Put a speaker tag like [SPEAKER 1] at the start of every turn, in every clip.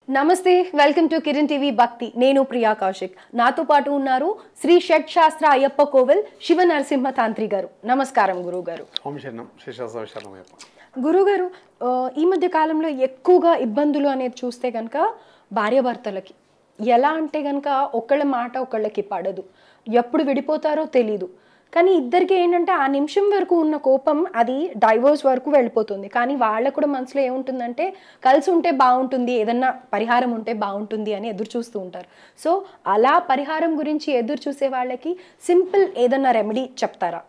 [SPEAKER 1] నమస్తే welcome to Kiran TV భక్తి నేను ప్రియా కౌశిక్ నాతో పాటు ఉన్నారు శ్రీ షట్ శాస్త్ర అయ్యప్ప కోవెల్ శివ నరసింహ తాంత్రి గారు నమస్కారం గురువు గారు
[SPEAKER 2] ఓం శరణం శేషాసవ శరణమయ్యప్ప
[SPEAKER 1] గురుగారు ఆ, ఈ మధ్య కాలంలో ఎక్కువగా ఇబ్బందులు అనేది చూస్తే కనుక భార్యాభర్తలకి ఎలా అంటే కనుక ఒకళ్ళ మాట ఒకళ్ళకి పడదు ఎప్పుడు విడిపోతారో తెలీదు కానీ ఇద్దరికి ఏంటంటే ఆ నిమిషం వరకు ఉన్న కోపం అది డైవోర్స్ వరకు వెళ్ళిపోతుంది కానీ వాళ్ళకు కూడా మనసులో ఏముంటుందంటే కలిసి ఉంటే బాగుంటుంది ఏదన్నా పరిహారం ఉంటే బాగుంటుంది అని ఎదురు చూస్తూ ఉంటారు సో అలా పరిహారం గురించి ఎదురు చూసే వాళ్ళకి సింపుల్ ఏదన్నా రెమెడీ చెప్తారా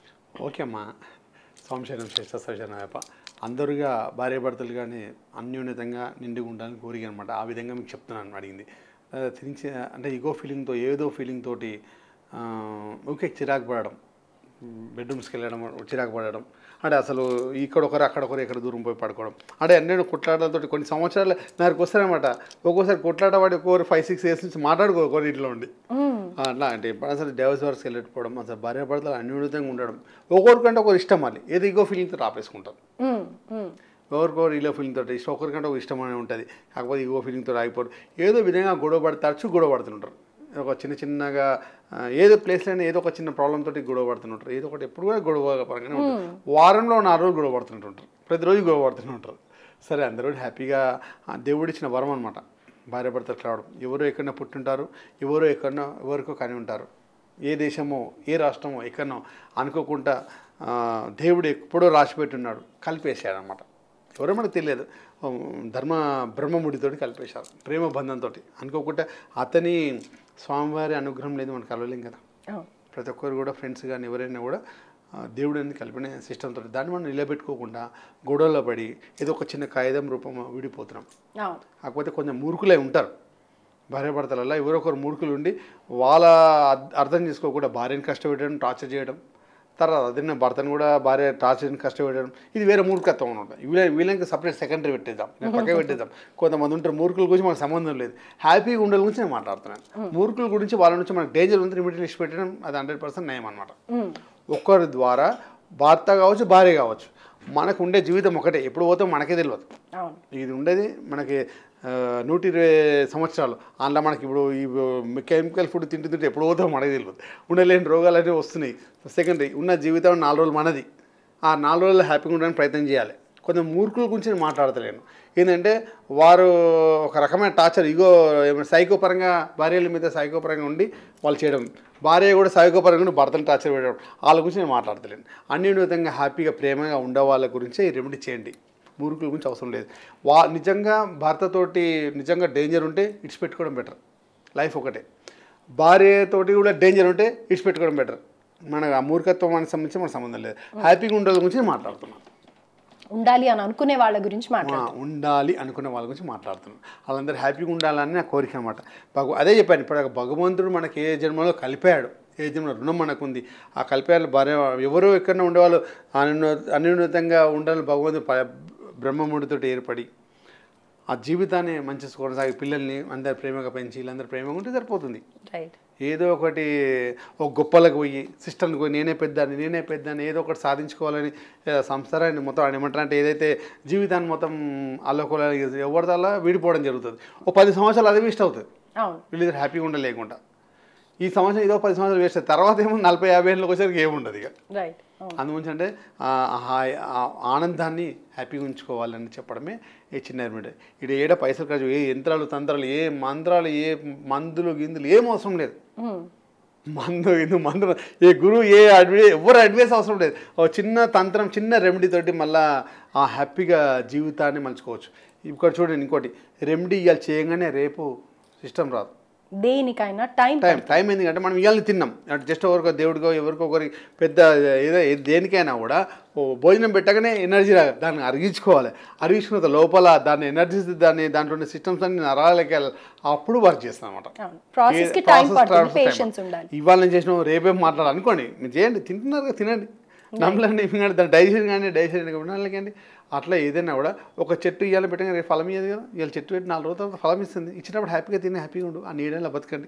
[SPEAKER 2] ఓకే అమ్మా స్వామి శరణం శేషాసవ శరణమయ్యప్ప అందరుగా భార్యాభర్తలు కానీ అన్యోన్యతంగా నిండుగా ఉండాలని కోరిక అనమాట ఆ విధంగా మీకు చెప్తున్నాను అడిగింది తిరిగి అంటే ఈగో ఫీలింగ్తో ఏదో ఫీలింగ్ తోటి ఆ, ఊరికే చిరాకు పడడం బెడ్రూమ్స్కి వెళ్ళడం చిరాకు పడడం అంటే అసలు ఇక్కడ ఒకరు అక్కడ ఒకరు ఎక్కడ దూరం పోయి పడుకోవడం అంటే అన్నీ కొట్లాడలతో కొన్ని సంవత్సరాలు నాకు వస్తారనమాట ఒక్కోసారి కొట్లాడవాడి ఒక్కొక్కరు ఫైవ్ సిక్స్ ఇయర్స్ నుంచి మాట్లాడుకో ఒకరి ఇంట్లో ఉండి ఆ, అట్లా అంటే ఇప్పుడు అసలు డైవర్స్ వర్క్స్కి వెళ్ళకపోవడం అసలు భార్య భర్తలు అన్యూన్యతంగా ఉండడం ఒకరికంటే ఒకరు ఇష్టం మళ్ళీ ఏది ఈగో ఫీలింగ్తో ఆపేసుకుంటారు
[SPEAKER 1] ఉమ్, ఉమ్,
[SPEAKER 2] ఎవరికొకరు ఈలో ఫీలింగ్ తోటి ఇష్టం ఒకరికంటే ఒక ఇష్టం అని ఉంటుంది కాకపోతే ఈగో ఫీలింగ్తో ఆగిపోవడం ఏదో విధంగా గొడవ పడి తరచూ గొడవ పడుతుంటారు ఒక చిన్న చిన్నగా ఆ, ఏదో ప్లేస్లోనే ఏదో ఒక చిన్న ప్రాబ్లం తోటి గొడవ పడుతుంటారు ఏదో ఒకటి ఎప్పుడు కూడా గొడవ పరంగానే ఉంటుంది వారంలో నాలుగు రోజులు గొడవ పడుతుంటుంటారు ప్రతిరోజు గొడవ పడుతూనే ఉంటారు సరే అందరూ హ్యాపీగా ఆ, దేవుడిచ్చిన వరం అనమాట భార్య భర్తలు రావడం ఎవరో ఎక్కడన్నా పుట్టుంటారు ఎవరో ఎక్కడనో ఎవరికో కానీ ఉంటారు ఏ దేశమో ఏ రాష్ట్రమో ఎక్కడనో అనుకోకుండా ఆ, దేవుడు ఎప్పుడో రాసిపెట్టున్నాడు కలిపేశాడు అనమాట ఎవరో మనకు తెలియదు ఉమ్, ధర్మ బ్రహ్మముడితోటి కలిపేశారు ప్రేమ బంధంతో అనుకోకుండా అతని స్వామివారి అనుగ్రహం లేదు మనకు కలవలేం కదా
[SPEAKER 1] అవును.
[SPEAKER 2] ప్రతి ఒక్కరు కూడా ఫ్రెండ్స్ కానీ ఎవరైనా కూడా ఆ, దేవుడు అనేది కలిపిన సిస్టంతో దాన్ని మనం నిలబెట్టుకోకుండా గొడవలో పడి ఏదో ఒక చిన్న కాగితం రూపం విడిపోతున్నాం
[SPEAKER 1] అవును
[SPEAKER 2] కాకపోతే కొంచెం మూర్ఖులై ఉంటారు భార్యాభర్తలలో ఎవరో ఒకరు మూర్ఖులు ఉండి వాళ్ళ అర్థ- అర్థం చేసుకోకుండా భార్యను కష్టపెట్టడం టార్చర్ చేయడం తర్వాత అదే భర్తను కూడా భార్య టార్చర్ని కష్టపెట్టడం ఇది వేరే మూర్ఖత్వం అనమాట వీళ్ళ వీళ్ళకి సపరేట్ సెకండరీ పెట్టేద్దాం నేను పక్క పెట్టేద్దాం కొంతమంది ఉంటారు మూర్ఖుల గురించి మనకు సంబంధం లేదు హ్యాపీగా ఉండాలి గురించి నేను మాట్లాడుతున్నాను మూర్ఖుల గురించి వాళ్ళ నుంచి మనకు డేంజర్ ఉంది ఇమీడియట్ లిస్ట్ పెట్టడం అది హండ్రెడ్ పర్సెంట్ నయం అనమాట
[SPEAKER 1] ఉమ్,
[SPEAKER 2] ఒక్కరి ద్వారా భర్త కావచ్చు భార్య కావచ్చు మనకు ఉండే జీవితం ఒకటే ఎప్పుడు పోతాం మనకే తెలియదు
[SPEAKER 1] అవును
[SPEAKER 2] ఇది ఉండేది మనకి ఆ, నూట ఇరవై సంవత్సరాలు అందులో మనకి ఇప్పుడు ఈ కెమికల్ ఫుడ్ తింటూ తింటే ఎప్పుడు పోతాం మనకి తెలియదు ఉండలేని రోగాలు అనేవి వస్తున్నాయి సెకండరీ ఉన్న జీవితం నాలుగు రోజులు మనది ఆ నాలుగు రోజులు హ్యాపీగా ఉండడానికి ప్రయత్నం చేయాలి కొంచెం మూర్ఖుల గురించి నేను మాట్లాడతలేను ఏంటంటే వారు ఒక రకమైన టార్చర్ ఇగో ఏమైనా సైకో పరంగా భార్యల మీద సైకో పరంగా ఉండి వాళ్ళు చేయడం భార్య కూడా సైకో పరంగా ఉండి భర్తను టార్చర్ పెట్టడం వాళ్ళ గురించి నేను మాట్లాడతలేను అన్ని విధంగా హ్యాపీగా ప్రేమగా ఉండే వాళ్ళ గురించే ఈ రెమెడీ చేయండి మూర్ఖుల గురించి అవసరం లేదు వా నిజంగా భర్తతోటి నిజంగా డేంజర్ ఉంటే ఇడిచి పెట్టుకోవడం బెటర్ లైఫ్ ఒకటే భార్యతోటి కూడా డేంజర్ ఉంటే ఇడిచి పెట్టుకోవడం బెటర్ మన ఆ మూర్ఖత్వం మనకి సంబంధించి మన సంబంధం లేదు హ్యాపీగా ఉండే గురించి నేను మాట్లాడుతున్నాను
[SPEAKER 1] ఉండాలి అని అనుకునే వాళ్ళ గురించి మాట్లాడు
[SPEAKER 2] ఆ, ఉండాలి అనుకునే వాళ్ళ గురించి మాట్లాడుతున్నాను వాళ్ళందరూ హ్యాపీగా ఉండాలని నా కోరిక అనమాట భగవ అదే చెప్పాను ఇప్పుడు భగవంతుడు మనకి ఏ జన్మలో కలిపాడు ఏ జన్మలో రుణం మనకు ఉంది ఆ కలిపాడు భార్య ఎవరో ఎక్కడన్నా ఉండేవాళ్ళు అన్యూ అన్యూనతంగా ఉండాలని భగవంతుడు ప- బ్రహ్మముడితో ఏర్పడి ఆ జీవితాన్ని మంచి కొనసాగి పిల్లల్ని అందరు ప్రేమగా పెంచి వీళ్ళందరూ ప్రేమగా ఉంటే సరిపోతుంది
[SPEAKER 1] రైట్
[SPEAKER 2] ఏదో ఒకటి ఒక గొప్పలకు పోయి సిస్టమ్కి పోయి నేనే పెద్దాన్ని నేనే పెద్దాన్ని ఏదో ఒకటి సాధించుకోవాలని ఏ, సంసారాన్ని మొత్తం ఆయన ఏమంటారు అంటే ఏదైతే జీవితాన్ని మొత్తం అల్లకోల ఎవరిదల్లా విడిపోవడం జరుగుతుంది ఒక పది సంవత్సరాలు అది వేస్ట్ అవుతుంది
[SPEAKER 1] అవును
[SPEAKER 2] వీళ్ళిద్దరు హ్యాపీగా ఉండలేకుండా ఈ సంవత్సరం ఏదో పది సంవత్సరాలు వేస్ట్ అవుతుంది తర్వాత ఏమో నలభై యాభై ఏళ్ళకి వచ్చేసరికి ఏముండదు ఇక
[SPEAKER 1] రైట్ అవును
[SPEAKER 2] అందుగురించి అంటే ఆ హాయ్ ఆ ఆనందాన్ని హ్యాపీగా ఉంచుకోవాలని చెప్పడమే ఈ చిన్న రెమెడీ ఇక్కడ ఏడ పైసలు ఖర్చు ఏ యంత్రాలు తంత్రాలు ఏ మంత్రాలు ఏ మందులు గిందులు ఏం అవసరం లేదు
[SPEAKER 1] ఉమ్,
[SPEAKER 2] మందు ఇది మందు ఏ గురువు ఏ అడ్వై ఎవరు అడ్వైస్ అవసరం లేదు ఒక చిన్న తంత్రం చిన్న రెమెడీ తోటి మళ్ళా ఆ హ్యాపీగా జీవితాన్ని మలుచుకోవచ్చు ఇక్కడ చూడండి ఇంకోటి రెమెడీ ఇవాళ చేయగానే రేపు సిస్టమ్ రాదు
[SPEAKER 1] దేనికైనా టైం
[SPEAKER 2] టైం టైం ఎందుకంటే మనం ఇవాళ తిన్నాం అంటే జస్ట్ ఎవరికో దేవుడికో ఎవరికో ఒకరి పెద్ద ఏదో ఏ- దేనికైనా కూడా ఓ భోజనం పెట్టగానే ఎనర్జీ రా దాన్ని అరిగించుకోవాలి అరిగించుకున్న తర్వాత లోపల దాన్ని ఎనర్జీ దాన్ని దాంట్లో ఉన్న సిస్టమ్స్ అన్ని నరాలకి వెళ్ళాలి. అప్పుడు వర్క్ చేస్తాం అనమాట
[SPEAKER 1] అవును ప్రాసెస్ కి
[SPEAKER 2] ఏ-
[SPEAKER 1] టైం
[SPEAKER 2] process
[SPEAKER 1] పడుతుంది
[SPEAKER 2] process time.
[SPEAKER 1] పేషెన్స్ ఉండాలి
[SPEAKER 2] ఇవాళ నేను చేసిన రేపేం మాట్లాడాలి అనుకోండి మీరు చేయండి తింటున్నారు కదా తినండి నమ్మలండి కానీ దాని డైజెషన్ కానీ డైజెషన్ కానీ అట్లా ఏదైనా కూడా ఒక చెట్టు ఇవాళ పెట్టగా రేపు ఫలం ఇయ్యదు కదా ఇవాళ చెట్టు పెట్టి నాలుగు రోజుల తర్వాత ఫలం ఇస్తుంది ఇచ్చినప్పుడు హ్యాపీగా తిని హ్యాపీగా ఉండు ఆ నీడలో బతకండి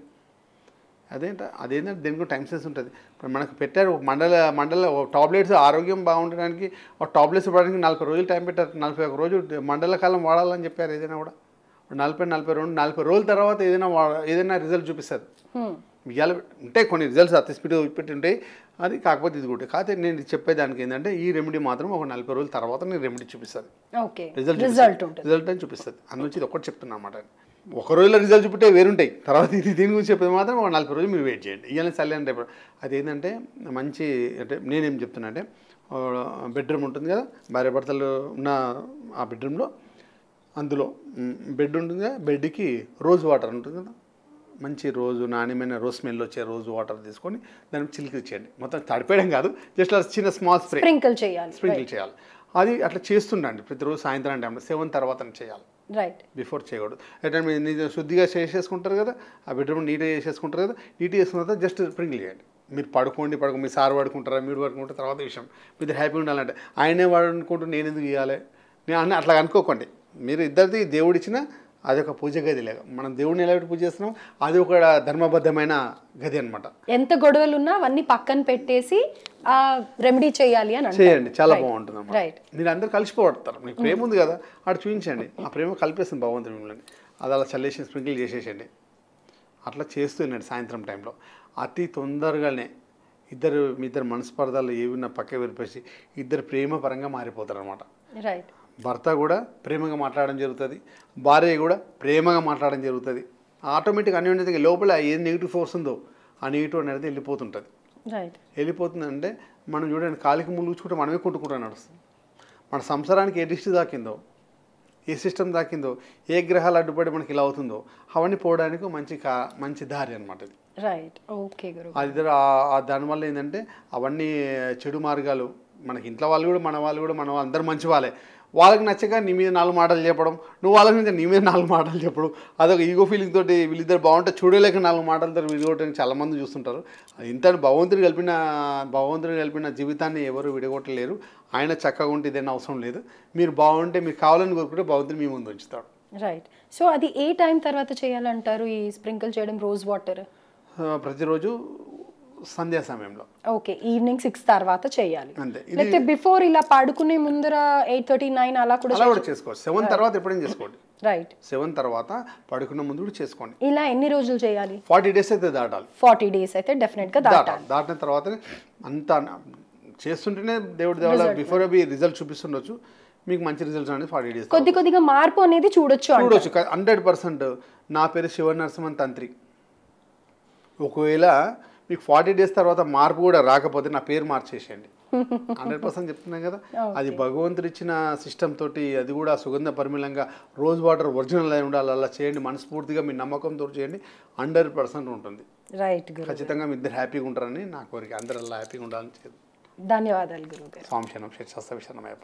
[SPEAKER 2] అదేంట అదేంటంటే దేనికి కూడా టైం సెన్స్ ఉంటుంది ఇప్పుడు మనకు పెట్టారు ఒక మండల మండల టాబ్లెట్స్ ఆరోగ్యం బాగుండడానికి ఒక టాబ్లెట్స్ ఇవ్వడానికి నలభై రోజులు టైం పెట్టారు నలభై ఒక రోజు మండల కాలం వాడాలని చెప్పారు ఏదైనా కూడా నలభై నలభై రెండు నలభై రోజుల తర్వాత ఏదైనా వా- ఏదైనా రిజల్ట్ చూపిస్తుంది
[SPEAKER 1] హ్మ్.
[SPEAKER 2] ఇవాళ ఉంటాయి కొన్ని రిజల్ట్స్ అతి స్పీడ్ పెట్టి ఉంటాయి అది కాకపోతే ఇది కూడా కాకపోతే నేను చెప్పేదానికి ఏంటంటే ఈ రెమెడీ మాత్రం ఒక నలభై రోజుల తర్వాత నేను రెమెడీ చూపిస్తుంది
[SPEAKER 1] ఓకే
[SPEAKER 2] రిజల్ట్
[SPEAKER 1] రిజల్ట్ ఉంటుంది
[SPEAKER 2] రిజల్ట్ అని చూపిస్తుంది అందునుంచి ఇది ఒకటి చెప్తున్నా అన్నమాట ఒక రోజులో రిజల్ట్ చూపితే వేరుంటాయి తర్వాత ఇది దీని గురించి చెప్పేది మాత్రం ఒక నలభై రోజులు మీరు వెయిట్ చేయండి ఇవాళ సర్లే అంటే రేపు అది ఏంటంటే మంచి అంటే నేనేం చెప్తున్నా అంటే బెడ్రూమ్ ఉంటుంది కదా భార్య భర్తలు ఉన్న ఆ బెడ్రూమ్లో అందులో మ్, బెడ్ ఉంటుంది కదా బెడ్కి రోజ్ వాటర్ ఉంటుంది కదా మంచి రోజు నాణ్యమైన రోజ్ స్మెల్ వచ్చే రోజు వాటర్ తీసుకొని దాన్ని చిలికిచ్చేయండి మొత్తం తడిపేయడం కాదు జస్ట్ చిన్న స్మాల్ స్ప్రే
[SPEAKER 1] స్ప్రింకిల్ చేయాలి
[SPEAKER 2] స్ప్రింకిల్ చేయాలి అది అట్లా చేస్తుండండి ప్రతిరోజు సాయంత్రం టైంలో సెవెన్ తర్వాత చేయాలి
[SPEAKER 1] రైట్
[SPEAKER 2] బిఫోర్ చేయకూడదు అంటే మీరు నీట్గా శుద్ధిగా చేసేసుకుంటారు కదా ఆ బెడ్రూమ్ నీట్గా చేసేసుకుంటారు కదా నీట్గా చేసుకున్న తర్వాత జస్ట్ స్ప్రింకిల్ చేయండి మీరు పడుకోండి పడుకో మీ సార్ పడుకుంటారా మీరు పడుకుంటారు తర్వాత విషయం మీరు హ్యాపీగా ఉండాలంటే ఆయనే వాడుకుంటూ నేను ఎందుకు ఇవ్వాలి నేను అన్న అట్లా అనుకోకండి మీరు ఇద్దరిది దేవుడిచ్చిన అది ఒక పూజ గది లేక మనం దేవుడిని ఎలా పూజ చేస్తున్నాం అది ఒక ధర్మబద్ధమైన గది అనమాట
[SPEAKER 1] ఎంత గొడవలు ఉన్నా అవన్నీ పక్కన పెట్టేసి ఆ రెమెడీ చేయాలి అని అంటారు
[SPEAKER 2] చేయండి చాలా బాగుంటుంది అన్నమాట
[SPEAKER 1] రైట్
[SPEAKER 2] మీరు అందరు కలిసిపోతారు మీకు ప్రేమ ఉంది కదా అటు చూపించండి ఆ ప్రేమ కలిపేస్తుంది భగవంతుడు మిమ్మల్ని అది అలా చల్లేసి స్ప్రింకిల్ చేసేసండి అట్లా చేస్తున్నాడు సాయంత్రం టైంలో అతి తొందరగానే ఇద్దరు మీ ఇద్దరు మనస్పర్ధాలు ఏవి ఉన్నా పక్క విరిపేసి ఇద్దరు ప్రేమ పరంగా మారిపోతారు అనమాట
[SPEAKER 1] రైట్
[SPEAKER 2] భర్త కూడా ప్రేమగా మాట్లాడడం జరుగుతుంది భార్య కూడా ప్రేమగా మాట్లాడడం జరుగుతుంది ఆటోమేటిక్ అన్యోన్యతగా లోపల ఏ నెగిటివ్ ఫోర్స్ ఉందో ఆ నెగిటివ్ అనేది వెళ్ళిపోతుంటుంది
[SPEAKER 1] రైట్
[SPEAKER 2] వెళ్ళిపోతుందంటే మనం చూడండి కాలికి ములుగుచుకుంటే మనమే కొట్టుకుంటూ నడుస్తుంది మన సంసారానికి ఏ దిష్టి దాకిందో ఏ సిస్టమ్ దాకిందో ఏ గ్రహాలు అడ్డుపడి మనకి ఇలా అవుతుందో అవన్నీ పోవడానికి మంచి కా మంచి దారి అనమాట ఇది
[SPEAKER 1] రైట్ ఓకే గురు
[SPEAKER 2] అది ఇద్దరు ఆ- ఆ దానివల్ల ఏంటంటే అవన్నీ చెడు మార్గాలు మనకి ఇంట్లో వాళ్ళు కూడా మన వాళ్ళు కూడా మన అందరు మంచి వాళ్ళే వాళ్ళకి నచ్చక నీ మీద నాలుగు మాటలు చెప్పడం నువ్వు వాళ్ళకి నచ్చక నీ మీద నాలుగు మాటలు చెప్పడం అదొక ఈగో ఫీలింగ్ తోటి వీళ్ళిద్దరు బాగుంటే చూడలేక నాలుగు మాటలతో విడగొట్టడానికి చాలా మంది చూస్తుంటారు అది ఇంత భగవంతుడు కలిపిన భగవంతుడు కలిపిన జీవితాన్ని ఎవరు విడగొట్టలేరు ఆయన చక్కగా ఉంటే ఇదేనా అవసరం లేదు మీరు బాగుంటే మీరు కావాలని కోరుకుంటే భగవంతుడు మీ ముందు ఉంచుతాడు
[SPEAKER 1] రైట్ సో అది ఏ టైం తర్వాత చేయాలంటారు ఈ స్ప్రింకిల్ చేయడం రోజ్ వాటర్
[SPEAKER 2] ఆ, ప్రతిరోజు సంధ్యా సమయంలో
[SPEAKER 1] ఓకే ఈవినింగ్ సిక్స్ తర్వాత చేయాలి
[SPEAKER 2] అంతే ఇది
[SPEAKER 1] లేకపోతే బిఫోర్ ఇలా పడుకునే ముందర ఎయిట్ థర్టీ నైన్ అలా కూడా
[SPEAKER 2] అలా కూడా చేసుకోవచ్చు సెవెన్ తర్వాత ఎప్పుడైనా చేసుకోండి
[SPEAKER 1] రైట్
[SPEAKER 2] సెవెన్ తర్వాత పడుకున్న ముందు కూడా చేసుకోండి
[SPEAKER 1] ఇలా ఎన్ని రోజులు చేయాలి
[SPEAKER 2] ఫార్టీ డేస్ అయితే దాటాలి
[SPEAKER 1] ఫార్టీ డేస్ అయితే డెఫినెట్ గా దాటాలి
[SPEAKER 2] దాటాలి దాటిన తర్వాత అంతా చేస్తుంటేనే దేవుడి దేవాల బిఫోర్ అవి రిజల్ట్ చూపిస్తుండొచ్చు మీకు మంచి రిజల్ట్స్ అనేది ఫార్టీ డేస్
[SPEAKER 1] కొద్ది కొద్దిగా మార్పు అనేది చూడొచ్చు అంట
[SPEAKER 2] చూడొచ్చు హండ్రెడ్ పర్సెంట్ నా పేరు శివ నరసింహన్ తంత్రి ఒకవేళ మీకు ఫార్టీ డేస్ తర్వాత మార్పు కూడా రాకపోతే నా పేరు మార్చేసేయండి హండ్రెడ్ పర్సెంట్ చెప్తున్నాం కదా అది భగవంతుడు ఇచ్చిన సిస్టమ్ తోటి అది కూడా సుగంధ పరిమళంగా రోజ్ వాటర్ ఒరిజినల్ అయి ఉండాలి అలా చేయండి మనస్ఫూర్తిగా మీ నమ్మకంతో చేయండి హండ్రెడ్ పర్సెంట్ ఉంటుంది
[SPEAKER 1] రైట్ గురు
[SPEAKER 2] ఖచ్చితంగా మీ ఇద్దరు హ్యాపీగా ఉంటారని నా కోరిక అందరు అలా హ్యాపీగా ఉండాలని చేదు
[SPEAKER 1] ధన్యవాదాలు గురువు గారు
[SPEAKER 2] స్వామి శనం శేషాస్త విషణమయ్యప్ప